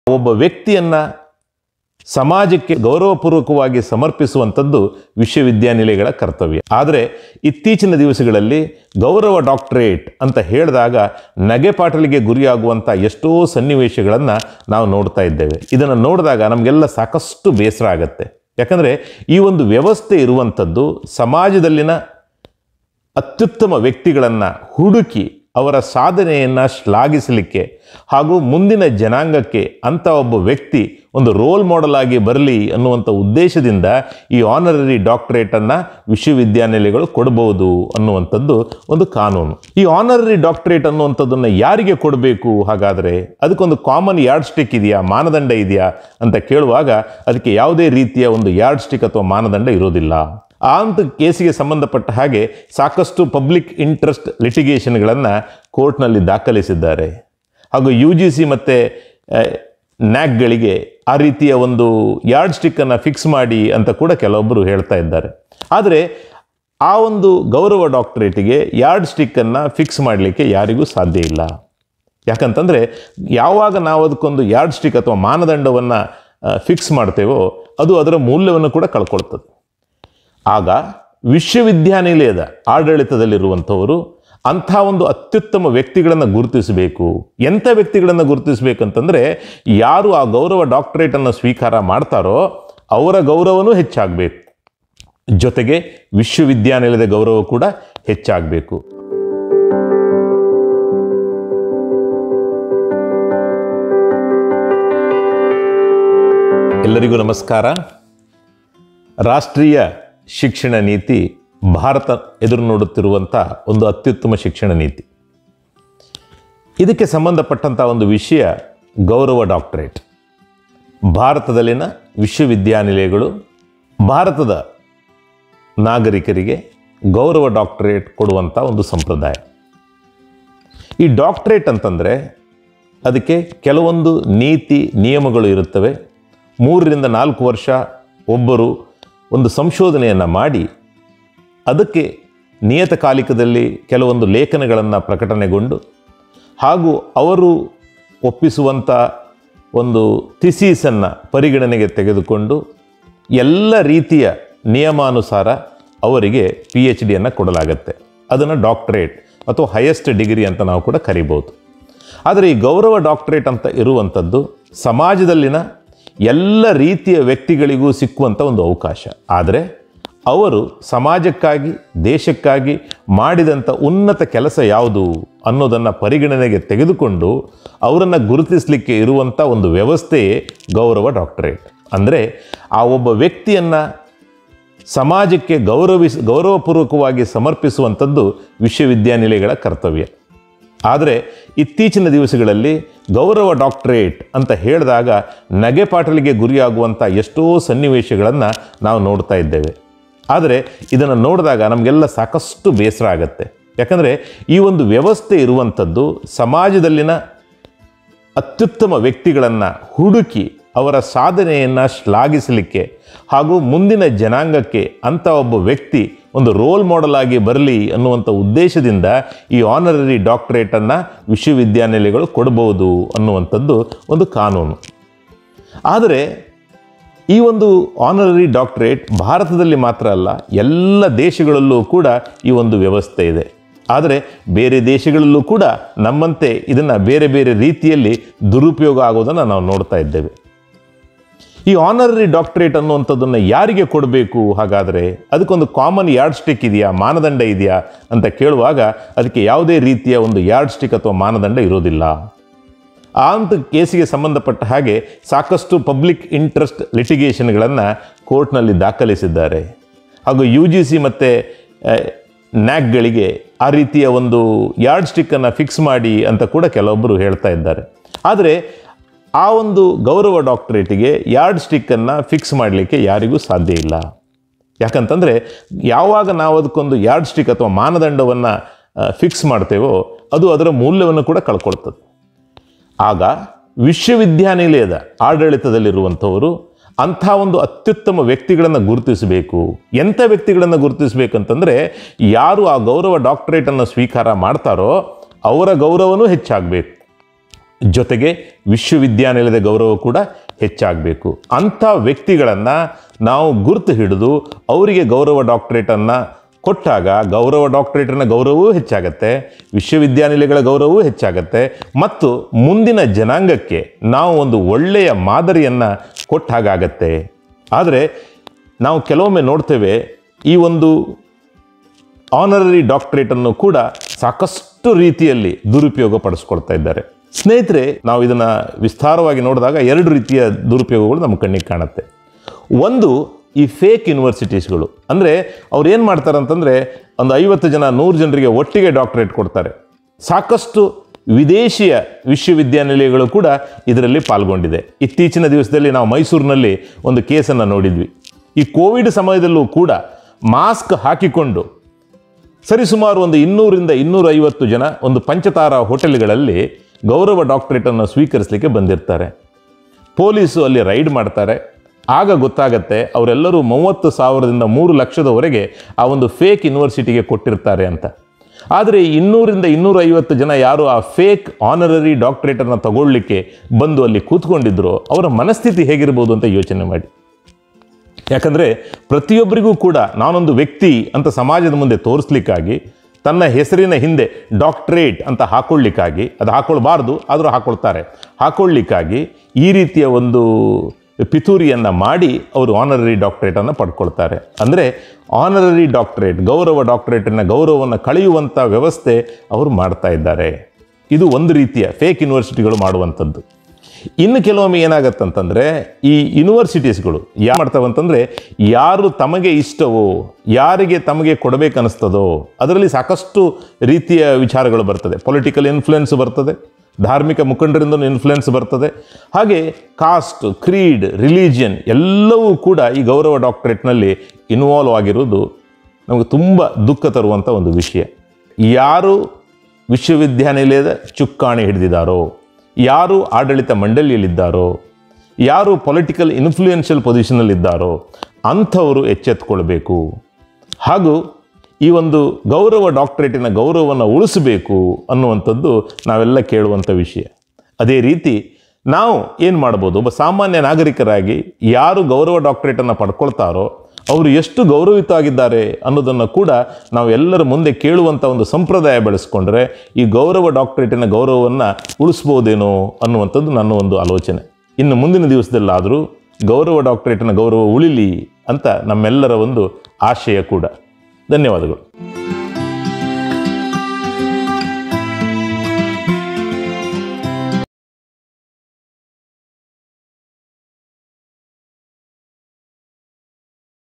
ಒಬ್ಬ ವ್ಯಕ್ತಿಯನ್ನ ಸಮಾಜಕ್ಕೆ ಗೌರವಪೂರ್ವಕವಾಗಿ ಸಮರ್ಪಿಸುವಂಥದ್ದು ವಿಶ್ವವಿದ್ಯಾನಿಲಯಗಳ ಕರ್ತವ್ಯ ಆದರೆ ಇತ್ತೀಚಿನ ದಿವಸಗಳಲ್ಲಿ ಗೌರವ ಡಾಕ್ಟರೇಟ್ ಅಂತ ಹೇಳಿದಾಗ ನಗೆಪಾಟಲಿಗೆ ಗುರಿಯಾಗುವಂಥ ಎಷ್ಟೋ ಸನ್ನಿವೇಶಗಳನ್ನು ನಾವು ನೋಡ್ತಾ ಇದ್ದೇವೆ ಇದನ್ನು ನೋಡಿದಾಗ ನಮಗೆಲ್ಲ ಸಾಕಷ್ಟು ಬೇಸರ ಆಗತ್ತೆ ಯಾಕಂದರೆ ಈ ಒಂದು ವ್ಯವಸ್ಥೆ ಇರುವಂಥದ್ದು ಸಮಾಜದಲ್ಲಿನ ಅತ್ಯುತ್ತಮ ವ್ಯಕ್ತಿಗಳನ್ನು ಹುಡುಕಿ ಅವರ ಸಾಧನೆಯನ್ನು ಶ್ಲಾಘಿಸಲಿಕ್ಕೆ ಹಾಗೂ ಮುಂದಿನ ಜನಾಂಗಕ್ಕೆ ಅಂಥ ಒಬ್ಬ ವ್ಯಕ್ತಿ ಒಂದು ರೋಲ್ ಮಾಡೆಲ್ ಆಗಿ ಬರಲಿ ಅನ್ನುವಂಥ ಉದ್ದೇಶದಿಂದ ಈ ಆನರರಿ ಡಾಕ್ಟರೇಟನ್ನು ವಿಶ್ವವಿದ್ಯಾನಿಲಯಗಳು ಕೊಡಬಹುದು ಅನ್ನುವಂಥದ್ದು ಒಂದು ಕಾನೂನು ಈ ಆನರರಿ ಡಾಕ್ಟರೇಟ್ ಅನ್ನುವಂಥದ್ದನ್ನು ಯಾರಿಗೆ ಕೊಡಬೇಕು ಹಾಗಾದರೆ ಅದಕ್ಕೊಂದು ಕಾಮನ್ ಯಾರ್ಡ್ ಸ್ಟಿಕ್ ಇದೆಯಾ ಮಾನದಂಡ ಇದೆಯಾ ಅಂತ ಕೇಳುವಾಗ ಅದಕ್ಕೆ ಯಾವುದೇ ರೀತಿಯ ಒಂದು ಯಾರ್ಡ್ ಸ್ಟಿಕ್ ಅಥವಾ ಮಾನದಂಡ ಇರೋದಿಲ್ಲ ಆ ಅಂತ ಕೇಸಿಗೆ ಸಂಬಂಧಪಟ್ಟ ಹಾಗೆ ಸಾಕಷ್ಟು ಪಬ್ಲಿಕ್ ಇಂಟ್ರೆಸ್ಟ್ ಲಿಟಿಗೇಷನ್ಗಳನ್ನು ಕೋರ್ಟ್ನಲ್ಲಿ ದಾಖಲಿಸಿದ್ದಾರೆ ಹಾಗೂ ಯು ಜಿ ಸಿ ಮತ್ತು ನ್ಯಾಕ್ಗಳಿಗೆ ಆ ರೀತಿಯ ಒಂದು ಯಾರ್ಡ್ ಸ್ಟಿಕ್ಕನ್ನು ಫಿಕ್ಸ್ ಮಾಡಿ ಅಂತ ಕೂಡ ಕೆಲವೊಬ್ಬರು ಹೇಳ್ತಾ ಇದ್ದಾರೆ ಆದರೆ ಆ ಒಂದು ಗೌರವ ಡಾಕ್ಟರೇಟಿಗೆ ಯಾರ್ಡ್ ಸ್ಟಿಕ್ಕನ್ನು ಫಿಕ್ಸ್ ಮಾಡಲಿಕ್ಕೆ ಯಾರಿಗೂ ಸಾಧ್ಯ ಇಲ್ಲ ಯಾಕಂತಂದರೆ ಯಾವಾಗ ನಾವು ಅದಕ್ಕೊಂದು ಯಾರ್ಡ್ ಸ್ಟಿಕ್ ಅಥವಾ ಮಾನದಂಡವನ್ನು ಫಿಕ್ಸ್ ಮಾಡ್ತೇವೋ ಅದು ಅದರ ಮೂಲ್ಯವನ್ನು ಕೂಡ ಕಳ್ಕೊಳ್ತದೆ ಆಗ ವಿಶ್ವವಿದ್ಯಾನಿಲಯದ ಆಡಳಿತದಲ್ಲಿರುವಂಥವರು ಅಂಥ ಒಂದು ಅತ್ಯುತ್ತಮ ವ್ಯಕ್ತಿಗಳನ್ನು ಗುರುತಿಸಬೇಕು ಎಂಥ ವ್ಯಕ್ತಿಗಳನ್ನು ಗುರುತಿಸಬೇಕಂತಂದರೆ ಯಾರು ಆ ಗೌರವ ಡಾಕ್ಟರೇಟನ್ನು ಸ್ವೀಕಾರ ಮಾಡ್ತಾರೋ ಅವರ ಗೌರವನೂ ಹೆಚ್ಚಾಗಬೇಕು ಜೊತೆಗೆ ವಿಶ್ವವಿದ್ಯಾನಿಲಯದ ಗೌರವ ಕೂಡ ಹೆಚ್ಚಾಗಬೇಕು ಎಲ್ಲರಿಗೂ ನಮಸ್ಕಾರ ರಾಷ್ಟ್ರೀಯ ಶಿಕ್ಷಣ ನೀತಿ ಭಾರತ ಎದುರು ನೋಡುತ್ತಿರುವಂಥ ಒಂದು ಅತ್ಯುತ್ತಮ ಶಿಕ್ಷಣ ನೀತಿ ಇದಕ್ಕೆ ಸಂಬಂಧಪಟ್ಟಂಥ ಒಂದು ವಿಷಯ ಗೌರವ ಡಾಕ್ಟರೇಟ್ ಭಾರತದಲ್ಲಿನ ವಿಶ್ವವಿದ್ಯಾನಿಲಯಗಳು ಭಾರತದ ನಾಗರಿಕರಿಗೆ ಗೌರವ ಡಾಕ್ಟರೇಟ್ ಕೊಡುವಂಥ ಒಂದು ಸಂಪ್ರದಾಯ ಈ ಡಾಕ್ಟರೇಟ್ ಅಂತಂದರೆ ಅದಕ್ಕೆ ಕೆಲವೊಂದು ನೀತಿ ನಿಯಮಗಳು ಇರುತ್ತವೆ ಮೂರರಿಂದ ನಾಲ್ಕು ವರ್ಷ ಒಬ್ಬರು ಒಂದು ಸಂಶೋಧನೆಯನ್ನು ಮಾಡಿ ಅದಕ್ಕೆ ನಿಯತಕಾಲಿಕದಲ್ಲಿ ಕೆಲವೊಂದು ಲೇಖನಗಳನ್ನು ಪ್ರಕಟಣೆಗೊಂಡು ಹಾಗೂ ಅವರು ಒಪ್ಪಿಸುವಂಥ ಒಂದು ಥಿಸೀಸನ್ನು ಪರಿಗಣನೆಗೆ ತೆಗೆದುಕೊಂಡು ಎಲ್ಲ ರೀತಿಯ ನಿಯಮಾನುಸಾರ ಅವರಿಗೆ ಪಿ ಎಚ್ ಡಿಯನ್ನು ಕೊಡಲಾಗತ್ತೆ ಅದನ್ನು ಡಾಕ್ಟರೇಟ್ ಅಥವಾ ಹೈಯೆಸ್ಟ್ ಡಿಗ್ರಿ ಅಂತ ನಾವು ಕೂಡ ಕರಿಬೋದು ಆದರೆ ಈ ಗೌರವ ಡಾಕ್ಟರೇಟ್ ಅಂತ ಇರುವಂಥದ್ದು ಸಮಾಜದಲ್ಲಿನ ಎಲ್ಲ ರೀತಿಯ ವ್ಯಕ್ತಿಗಳಿಗೂ ಸಿಕ್ಕುವಂಥ ಒಂದು ಅವಕಾಶ ಆದರೆ ಅವರು ಸಮಾಜಕ್ಕಾಗಿ ದೇಶಕ್ಕಾಗಿ ಮಾಡಿದಂಥ ಉನ್ನತ ಕೆಲಸ ಯಾವುದು ಅನ್ನೋದನ್ನು ಪರಿಗಣನೆಗೆ ತೆಗೆದುಕೊಂಡು ಅವರನ್ನು ಗುರುತಿಸಲಿಕ್ಕೆ ಇರುವಂಥ ಒಂದು ವ್ಯವಸ್ಥೆಯೇ ಗೌರವ ಡಾಕ್ಟರೇಟ್ ಅಂದರೆ ಆ ಒಬ್ಬ ವ್ಯಕ್ತಿಯನ್ನು ಸಮಾಜಕ್ಕೆ ಗೌರವಿಸ್ ಗೌರವಪೂರ್ವಕವಾಗಿ ಸಮರ್ಪಿಸುವಂಥದ್ದು ವಿಶ್ವವಿದ್ಯಾನಿಲಯಗಳ ಕರ್ತವ್ಯ ಆದರೆ ಇತ್ತೀಚಿನ ದಿವಸಗಳಲ್ಲಿ ಗೌರವ ಡಾಕ್ಟರೇಟ್ ಅಂತ ಹೇಳಿದಾಗ ನಗೆಪಾಟಲಿಗೆ ಗುರಿಯಾಗುವಂಥ ಎಷ್ಟೋ ಸನ್ನಿವೇಶಗಳನ್ನು ನಾವು ನೋಡ್ತಾ ಇದ್ದೇವೆ ಆದರೆ ಇದನ್ನು ನೋಡಿದಾಗ ನಮಗೆಲ್ಲ ಸಾಕಷ್ಟು ಬೇಸರ ಆಗತ್ತೆ ಯಾಕಂದರೆ ಈ ಒಂದು ವ್ಯವಸ್ಥೆ ಇರುವಂಥದ್ದು ಸಮಾಜದಲ್ಲಿನ ಅತ್ಯುತ್ತಮ ವ್ಯಕ್ತಿಗಳನ್ನು ಹುಡುಕಿ ಅವರ ಸಾಧನೆಯನ್ನು ಶ್ಲಾಘಿಸಲಿಕ್ಕೆ ಹಾಗೂ ಮುಂದಿನ ಜನಾಂಗಕ್ಕೆ ಅಂಥ ಒಬ್ಬ ವ್ಯಕ್ತಿ ಒಂದು ರೋಲ್ ಮಾಡೆಲ್ ಆಗಿ ಬರಲಿ ಅನ್ನುವಂಥ ಉದ್ದೇಶದಿಂದ ಈ ಆನರರಿ ಡಾಕ್ಟರೇಟನ್ನು ವಿಶ್ವವಿದ್ಯಾನಿಲಯಗಳು ಕೊಡಬಹುದು ಅನ್ನುವಂಥದ್ದು ಒಂದು ಕಾನೂನು ಆದರೆ ಈ ಒಂದು ಆನರರಿ ಡಾಕ್ಟರೇಟ್ ಭಾರತದಲ್ಲಿ ಮಾತ್ರ ಅಲ್ಲ ಎಲ್ಲ ದೇಶಗಳಲ್ಲೂ ಕೂಡ ಈ ಒಂದು ವ್ಯವಸ್ಥೆ ಇದೆ ಆದರೆ ಬೇರೆ ದೇಶಗಳಲ್ಲೂ ಕೂಡ ನಮ್ಮಂತೆ ಇದನ್ನು ಬೇರೆ ಬೇರೆ ರೀತಿಯಲ್ಲಿ ದುರುಪಯೋಗ ಆಗೋದನ್ನು ನಾವು ನೋಡ್ತಾ ಇದ್ದೇವೆ ಈ ಆನರರಿ ಡಾಕ್ಟರೇಟ್ ಅನ್ನುವಂಥದ್ದನ್ನು ಯಾರಿಗೆ ಕೊಡಬೇಕು ಹಾಗಾದರೆ ಅದಕ್ಕೊಂದು ಕಾಮನ್ ಯಾರ್ಡ್ ಸ್ಟಿಕ್ ಇದೆಯಾ ಮಾನದಂಡ ಇದೆಯಾ ಅಂತ ಕೇಳುವಾಗ ಅದಕ್ಕೆ ಯಾವುದೇ ರೀತಿಯ ಒಂದು ಯಾರ್ಡ್ ಸ್ಟಿಕ್ ಅಥವಾ ಮಾನದಂಡ ಇರೋದಿಲ್ಲ ಆ ಅಂತ ಕೇಸಿಗೆ ಸಂಬಂಧಪಟ್ಟ ಹಾಗೆ ಸಾಕಷ್ಟು ಪಬ್ಲಿಕ್ ಇಂಟ್ರೆಸ್ಟ್ ಲಿಟಿಗೇಷನ್ಗಳನ್ನು ಕೋರ್ಟ್ನಲ್ಲಿ ದಾಖಲಿಸಿದ್ದಾರೆ ಹಾಗೂ ಯು ಜಿ ಸಿ ಮತ್ತು ನ್ಯಾಕ್ಗಳಿಗೆ ಆ ರೀತಿಯ ಒಂದು ಯಾರ್ಡ್ ಸ್ಟಿಕ್ಕನ್ನು ಫಿಕ್ಸ್ ಮಾಡಿ ಅಂತ ಕೂಡ ಕೆಲವೊಬ್ಬರು ಹೇಳ್ತಾ ಇದ್ದಾರೆ ಆದರೆ ಆ ಒಂದು ಗೌರವ ಡಾಕ್ಟರೇಟಿಗೆ ಯಾರ್ಡ್ ಸ್ಟಿಕ್ಕನ್ನು ಫಿಕ್ಸ್ ಮಾಡಲಿಕ್ಕೆ ಯಾರಿಗೂ ಸಾಧ್ಯ ಇಲ್ಲ ಯಾಕಂತಂದರೆ ಯಾವಾಗ ನಾವು ಅದಕ್ಕೊಂದು ಯಾರ್ಡ್ ಸ್ಟಿಕ್ ಅಥವಾ ಮಾನದಂಡವನ್ನು ಫಿಕ್ಸ್ ಮಾಡ್ತೇವೋ ಅದು ಅದರ ಮೂಲ್ಯವನ್ನು ಕೂಡ ಕಳ್ಕೊಳ್ತದೆ ಆಗ ವಿಶ್ವವಿದ್ಯಾನಿಲಯದ ಆಡಳಿತದಲ್ಲಿರುವಂಥವರು ಅಂಥ ಒಂದು ಅತ್ಯುತ್ತಮ ವ್ಯಕ್ತಿಗಳನ್ನು ಗುರುತಿಸಬೇಕು ಎಂಥ ವ್ಯಕ್ತಿಗಳನ್ನು ಗುರುತಿಸಬೇಕಂತಂದರೆ ಯಾರು ಆ ಗೌರವ ಡಾಕ್ಟರೇಟನ್ನು ಸ್ವೀಕಾರ ಮಾಡ್ತಾರೋ ಅವರ ಗೌರವನೂ ಹೆಚ್ಚಾಗಬೇಕು ಜೊತೆಗೆ ವಿಶ್ವವಿದ್ಯಾನಿಲಯದ ಗೌರವ ಕೂಡ ಹೆಚ್ಚಾಗಬೇಕು ಅಂಥ ವ್ಯಕ್ತಿಗಳನ್ನು ನಾವು ಗುರುತು ಹಿಡಿದು ಅವರಿಗೆ ಗೌರವ ಡಾಕ್ಟರೇಟನ್ನು ಕೊಟ್ಟಾಗ ಗೌರವ ಡಾಕ್ಟರೇಟಿನ ಗೌರವವೂ ಹೆಚ್ಚಾಗತ್ತೆ ವಿಶ್ವವಿದ್ಯಾನಿಲಯಗಳ ಗೌರವವೂ ಹೆಚ್ಚಾಗತ್ತೆ ಮತ್ತು ಮುಂದಿನ ಜನಾಂಗಕ್ಕೆ ನಾವು ಒಂದು ಒಳ್ಳೆಯ ಮಾದರಿಯನ್ನು ಕೊಟ್ಟ ಹಾಗಾಗತ್ತೆ ಆದರೆ ನಾವು ಕೆಲವೊಮ್ಮೆ ನೋಡ್ತೇವೆ ಈ ಒಂದು ಆನರರಿ ಡಾಕ್ಟರೇಟನ್ನು ಕೂಡ ಸಾಕಷ್ಟು ರೀತಿಯಲ್ಲಿ ದುರುಪಯೋಗ ಪಡಿಸ್ಕೊಳ್ತಾ ಇದ್ದಾರೆ ಸ್ನೇಹಿತರೆ ನಾವು ಇದನ್ನು ವಿಸ್ತಾರವಾಗಿ ನೋಡಿದಾಗ ಎರಡು ರೀತಿಯ ದುರುಪಯೋಗಗಳು ನಮ್ಮ ಕಣ್ಣಿಗೆ ಕಾಣುತ್ತೆ ಒಂದು ಈ ಫೇಕ್ ಯೂನಿವರ್ಸಿಟೀಸ್ಗಳು ಅಂದರೆ ಅವ್ರು ಏನು ಮಾಡ್ತಾರೆ ಅಂತಂದರೆ ಒಂದು ಐವತ್ತು ಜನ ನೂರು ಜನರಿಗೆ ಒಟ್ಟಿಗೆ ಡಾಕ್ಟರೇಟ್ ಕೊಡ್ತಾರೆ ಸಾಕಷ್ಟು ವಿದೇಶಿಯ ವಿಶ್ವವಿದ್ಯಾನಿಲಯಗಳು ಕೂಡ ಇದರಲ್ಲಿ ಪಾಲ್ಗೊಂಡಿದೆ ಇತ್ತೀಚಿನ ದಿವಸದಲ್ಲಿ ನಾವು ಮೈಸೂರಿನಲ್ಲಿ ಒಂದು ಕೇಸನ್ನು ನೋಡಿದ್ವಿ ಈ ಕೋವಿಡ್ ಸಮಯದಲ್ಲೂ ಕೂಡ ಮಾಸ್ಕ್ ಹಾಕಿಕೊಂಡು ಸರಿಸುಮಾರು ಒಂದು ಇನ್ನೂರಿಂದ ಇನ್ನೂರೈವತ್ತು ಜನ ಒಂದು ಪಂಚತಾರ ಹೋಟೆಲ್ಗಳಲ್ಲಿ ಗೌರವ ಡಾಕ್ಟರೇಟನ್ನು ಸ್ವೀಕರಿಸಲಿಕ್ಕೆ ಬಂದಿರ್ತಾರೆ ಪೊಲೀಸು ಅಲ್ಲಿ ರೈಡ್ ಮಾಡ್ತಾರೆ ಆಗ ಗೊತ್ತಾಗತ್ತೆ ಅವರೆಲ್ಲರೂ ಮೂವತ್ತು ಸಾವಿರದಿಂದ ಮೂರು ಲಕ್ಷದವರೆಗೆ ಆ ಒಂದು ಫೇಕ್ ಯೂನಿವರ್ಸಿಟಿಗೆ ಕೊಟ್ಟಿರ್ತಾರೆ ಅಂತ ಆದರೆ ಈ ಇನ್ನೂರಿಂದ ಇನ್ನೂರೈವತ್ತು ಜನ ಯಾರು ಆ ಫೇಕ್ ಆನರರಿ ಡಾಕ್ಟರೇಟನ್ನು ತಗೊಳ್ಳಿಕ್ಕೆ ಬಂದು ಅಲ್ಲಿ ಕೂತ್ಕೊಂಡಿದ್ರು ಅವರ ಮನಸ್ಥಿತಿ ಹೇಗಿರ್ಬೋದು ಅಂತ ಯೋಚನೆ ಮಾಡಿ ಯಾಕಂದರೆ ಪ್ರತಿಯೊಬ್ಬರಿಗೂ ಕೂಡ ನಾನೊಂದು ವ್ಯಕ್ತಿ ಅಂತ ಸಮಾಜದ ಮುಂದೆ ತೋರಿಸ್ಲಿಕ್ಕಾಗಿ ತನ್ನ ಹೆಸರಿನ ಹಿಂದೆ ಡಾಕ್ಟ್ರೇಟ್ ಅಂತ ಹಾಕೊಳ್ಳಿಕ್ಕಾಗಿ ಅದು ಹಾಕೊಳ್ಬಾರ್ದು ಆದರೂ ಹಾಕೊಳ್ತಾರೆ ಹಾಕೊಳ್ಳಿಕ್ಕಾಗಿ ಈ ರೀತಿಯ ಒಂದು ಪಿತೂರಿಯನ್ನು ಮಾಡಿ ಅವರು ಆನರರಿ ಡಾಕ್ಟ್ರೇಟನ್ನು ಪಡ್ಕೊಳ್ತಾರೆ ಅಂದರೆ ಆನರರಿ ಡಾಕ್ಟ್ರೇಟ್ ಗೌರವ ಡಾಕ್ಟ್ರೇಟಿನ ಗೌರವವನ್ನು ಕಳೆಯುವಂಥ ವ್ಯವಸ್ಥೆ ಅವರು ಮಾಡ್ತಾ ಇದ್ದಾರೆ ಇದು ಒಂದು ರೀತಿಯ ಫೇಕ್ ಯೂನಿವರ್ಸಿಟಿಗಳು ಮಾಡುವಂಥದ್ದು ಇನ್ನು ಕೆಲವೊಮ್ಮೆ ಏನಾಗತ್ತಂತಂದರೆ ಈ ಯೂನಿವರ್ಸಿಟೀಸ್ಗಳು ಯಾ ಮಾಡ್ತಾವಂತಂದರೆ ಯಾರು ತಮಗೆ ಇಷ್ಟವೋ ಯಾರಿಗೆ ತಮಗೆ ಕೊಡಬೇಕನ್ನಿಸ್ತದೋ ಅದರಲ್ಲಿ ಸಾಕಷ್ಟು ರೀತಿಯ ವಿಚಾರಗಳು ಬರ್ತದೆ ಪೊಲಿಟಿಕಲ್ ಇನ್ಫ್ಲುಯೆನ್ಸ್ ಬರ್ತದೆ ಧಾರ್ಮಿಕ ಮುಖಂಡರಿಂದ ಇನ್ಫ್ಲುಯೆನ್ಸ್ ಬರ್ತದೆ ಹಾಗೆ ಕಾಸ್ಟ್ ಕ್ರೀಡ್ ರಿಲಿಜಿಯನ್ ಎಲ್ಲವೂ ಕೂಡ ಈ ಗೌರವ ಡಾಕ್ಟರೇಟ್ನಲ್ಲಿ ಇನ್ವಾಲ್ವ್ ಆಗಿರುವುದು ನಮಗೆ ತುಂಬ ದುಃಖ ತರುವಂಥ ಒಂದು ವಿಷಯ ಯಾರು ವಿಶ್ವವಿದ್ಯಾನಿಲಯದ ಚುಕ್ಕಾಣಿ ಹಿಡಿದಿದ್ದಾರೋ ಯಾರು ಆಡಳಿತ ಮಂಡಳಿಯಲ್ಲಿದ್ದಾರೋ ಯಾರು ಪೊಲಿಟಿಕಲ್ ಇನ್ಫ್ಲೂಯೆನ್ಷಿಯಲ್ ಪೊಸಿಷನಲ್ಲಿದ್ದಾರೋ ಅಂಥವರು ಎಚ್ಚೆತ್ತುಕೊಳ್ಬೇಕು ಹಾಗೂ ಈ ಒಂದು ಗೌರವ ಡಾಕ್ಟರೇಟಿನ ಗೌರವವನ್ನು ಉಳಿಸಬೇಕು ಅನ್ನುವಂಥದ್ದು ನಾವೆಲ್ಲ ಕೇಳುವಂಥ ವಿಷಯ ಅದೇ ರೀತಿ ನಾವು ಏನು ಮಾಡ್ಬೋದು ಒಬ್ಬ ಸಾಮಾನ್ಯ ನಾಗರಿಕರಾಗಿ ಯಾರು ಗೌರವ ಡಾಕ್ಟರೇಟನ್ನು ಪಡ್ಕೊಳ್ತಾರೋ ಅವರು ಎಷ್ಟು ಗೌರವಿತವಾಗಿದ್ದಾರೆ ಅನ್ನೋದನ್ನು ಕೂಡ ನಾವು ಎಲ್ಲರ ಮುಂದೆ ಕೇಳುವಂಥ ಒಂದು ಸಂಪ್ರದಾಯ ಬೆಳೆಸ್ಕೊಂಡ್ರೆ ಈ ಗೌರವ ಡಾಕ್ಟರೇಟಿನ ಗೌರವವನ್ನು ಉಳಿಸ್ಬೋದೇನೋ ಅನ್ನುವಂಥದ್ದು ನನ್ನ ಒಂದು ಆಲೋಚನೆ ಇನ್ನು ಮುಂದಿನ ದಿವಸದಲ್ಲಾದರೂ ಗೌರವ ಡಾಕ್ಟರೇಟಿನ ಗೌರವ ಉಳಿಲಿ ಅಂತ ನಮ್ಮೆಲ್ಲರ ಒಂದು ಆಶಯ ಕೂಡ ಧನ್ಯವಾದಗಳು